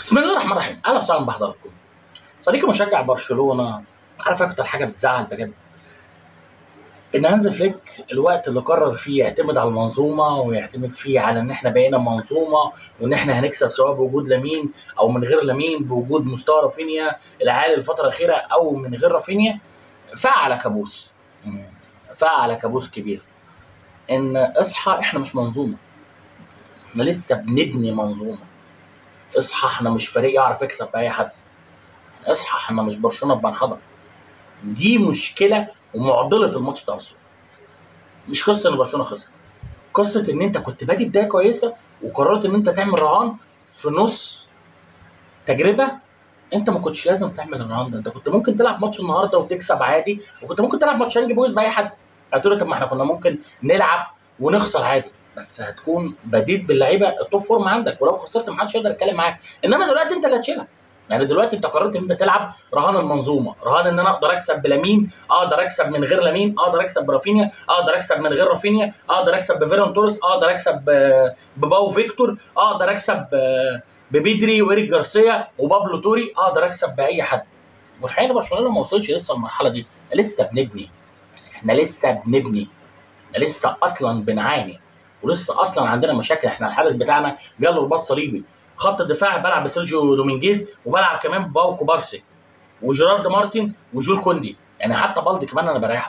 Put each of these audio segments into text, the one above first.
بسم الله الرحمن الرحيم اهلا وسهلا بحضراتكم صديقي مشجع برشلونه عارف اكتر حاجه بتزعل بجد ان هانز فليك الوقت اللي قرر فيه يعتمد على المنظومه ويعتمد فيه على ان احنا بقينا منظومه وان احنا هنكسب سواء بوجود لامين او من غير لامين بوجود مستوى رافينيا العالي الفتره الاخيره او من غير رافينيا فعل كابوس فعل كابوس كبير ان اصحى احنا مش منظومه احنا لسه بنبني منظومه اصحى احنا مش فريق يعرف يكسب باي حد اصحى احنا مش برشلونه بمنحدر دي مشكله ومعضله الماتش بتاع الصبح مش قصه ان برشلونه خسر قصه ان انت كنت بادئ بدايه كويسه وقررت ان انت تعمل رهان في نص تجربه انت ما كنتش لازم تعمل الرهان ده انت كنت ممكن تلعب ماتش النهارده وتكسب عادي وكنت ممكن تلعب ماتشين جيب باي حد هتقول طب ما احنا كنا ممكن نلعب ونخسر عادي بس هتكون بديت باللعيبه التوب فورم عندك ولو خسرت ما حدش يقدر يتكلم معاك انما دلوقتي انت اللي هتشيلها يعني دلوقتي انت قررت ان انت تلعب رهان المنظومه رهان ان انا اقدر اكسب بلامين اقدر اكسب من غير لامين اقدر اكسب برافينيا اقدر اكسب من غير رافينيا اقدر اكسب بفيران توريس اقدر اكسب ب- بباو فيكتور اقدر اكسب ب- ببيدري وإيريك جارسيا وبابلو توري اقدر اكسب باي حد والحقيقه برشلونه ما وصلش لسه المرحله دي لسه بنبني احنا لسه بنبني احنا لسه اصلا بنعاني ولسه اصلا عندنا مشاكل احنا الحارس بتاعنا جاله رباط صليبي خط الدفاع بلعب بسيرجيو دومينجيز وبلعب كمان بباو كوبارسي وجيرارد مارتن وجول كوندي يعني حتى بالدي كمان انا بريحه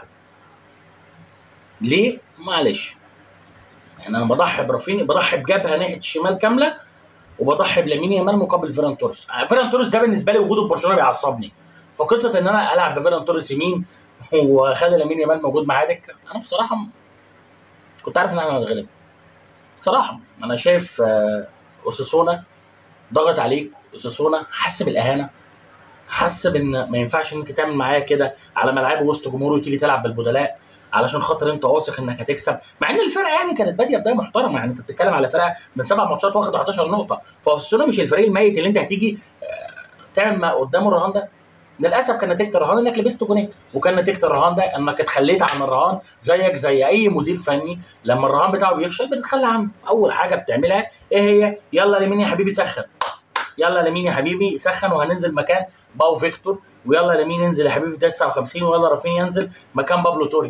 ليه؟ معلش يعني انا بضحي برافيني بضحي بجبهه ناحيه الشمال كامله وبضحي بلامين يامال مقابل فيران توريس فيران توريس ده بالنسبه لي وجوده في برشلونه بيعصبني فقصه ان انا العب بفيران توريس يمين واخلي لامين يامال موجود معاه دكه انا بصراحه م- كنت عارف ان انا هنغلب بصراحه انا شايف آه، اوساسونا ضغط عليك اوساسونا حس بالاهانه حس بان ما ينفعش ان انت تعمل معايا كده على ملعبه وسط جمهوره وتيجي تلعب بالبدلاء علشان خاطر انت واثق انك هتكسب مع ان الفرقه يعني كانت باديه بدايه محترمه يعني انت بتتكلم على فرقه من سبع ماتشات واخد 11 نقطه فاوساسونا مش الفريق الميت اللي انت هتيجي آه، تعمل ما قدامه الرهان ده للاسف كان نتيجه الرهان انك لبست جونين وكان نتيجه الرهان ده انك اتخليت عن الرهان زيك زي اي مدير فني لما الرهان بتاعه بيفشل بتتخلى عنه اول حاجه بتعملها ايه هي يلا لمين يا حبيبي سخن يلا لمين يا حبيبي سخن وهننزل مكان باو فيكتور ويلا لمين ينزل يا حبيبي في 59 ويلا رافينيا ينزل مكان بابلو توري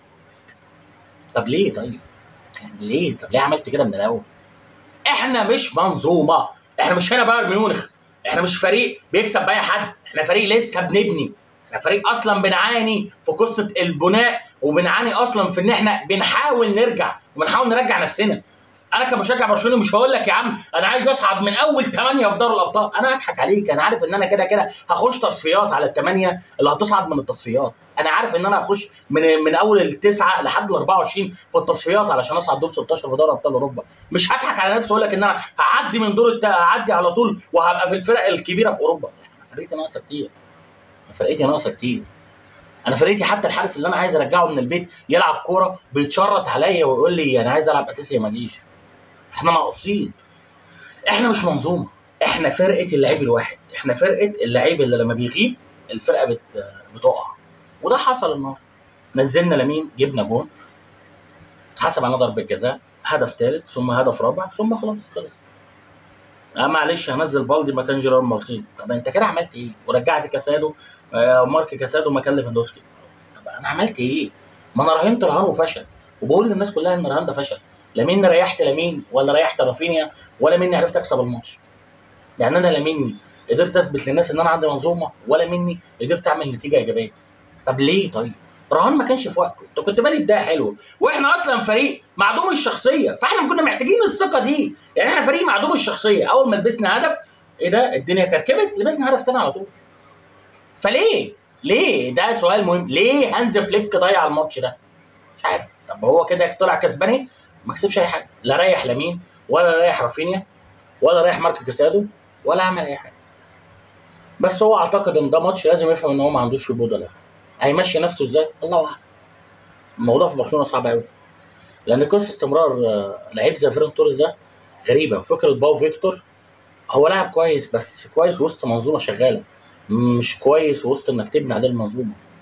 طب ليه طيب يعني ليه طب ليه عملت كده من الاول احنا مش منظومه احنا مش هنا بايرن ميونخ احنا مش فريق بيكسب باي حد احنا فريق لسه بنبني احنا فريق اصلا بنعاني في قصه البناء وبنعاني اصلا في ان احنا بنحاول نرجع وبنحاول نرجع نفسنا انا كمشجع برشلوني مش هقول لك يا عم انا عايز اصعد من اول ثمانيه في دوري الابطال انا هضحك عليك انا عارف ان انا كده كده هخش تصفيات على الثمانيه اللي هتصعد من التصفيات انا عارف ان انا هخش من من اول التسعه لحد ال 24 في التصفيات علشان اصعد دور 16 في دوري ابطال اوروبا مش هضحك على نفسي واقول لك ان انا هعدي من دور الت... هعدي على طول وهبقى في الفرق الكبيره في اوروبا لا، انا فرقتي ناقصه كتير أنا فرقتي ناقصه كتير انا فرقتي حتى الحارس اللي انا عايز ارجعه من البيت يلعب كوره بيتشرط عليا ويقول لي انا عايز العب اساسي ما اجيش احنا ناقصين احنا مش منظومه احنا فرقه اللعيب الواحد احنا فرقه اللعيب اللي لما بيغيب الفرقه بت... بتقع وده حصل النهارده نزلنا لمين جبنا جون اتحسب على ضربه جزاء هدف ثالث ثم هدف رابع ثم خلاص خلص اه معلش هنزل بالدي مكان جيرار مارتين طب انت كده عملت ايه ورجعت كاسادو آه مارك كاسادو مكان ليفاندوسكي طب انا عملت ايه ما انا راهنت رهان وفشل وبقول للناس كلها ان الرهان ده فشل لا مني ريحت لامين ولا ريحت رافينيا ولا مني عرفت اكسب الماتش يعني انا لا مني قدرت اثبت للناس ان انا عندي منظومه ولا مني قدرت اعمل نتيجه ايجابيه طب ليه طيب رهان ما كانش في وقته انت كنت بادئ بدايه حلوه واحنا اصلا فريق معدوم الشخصيه فاحنا كنا محتاجين الثقه دي يعني احنا فريق معدوم الشخصيه اول ما لبسنا هدف ايه ده الدنيا كركبت لبسنا هدف تاني على طول فليه ليه ده سؤال مهم ليه هانز فليك ضيع الماتش ده مش عارف طب هو كده طلع كسباني ما كسبش اي حاجه لا ريح لامين ولا ريح رافينيا ولا ريح مارك كاسادو ولا عمل اي حاجه بس هو اعتقد ان ده ماتش لازم يفهم ان هو ما عندوش في بدلاء هيمشي نفسه ازاي الله اعلم الموضوع في برشلونه صعب قوي لان قصه استمرار آه، لعيب زي فيران توريس ده غريبه وفكره باو فيكتور هو لاعب كويس بس كويس وسط منظومه شغاله مش كويس وسط انك تبني عليه المنظومه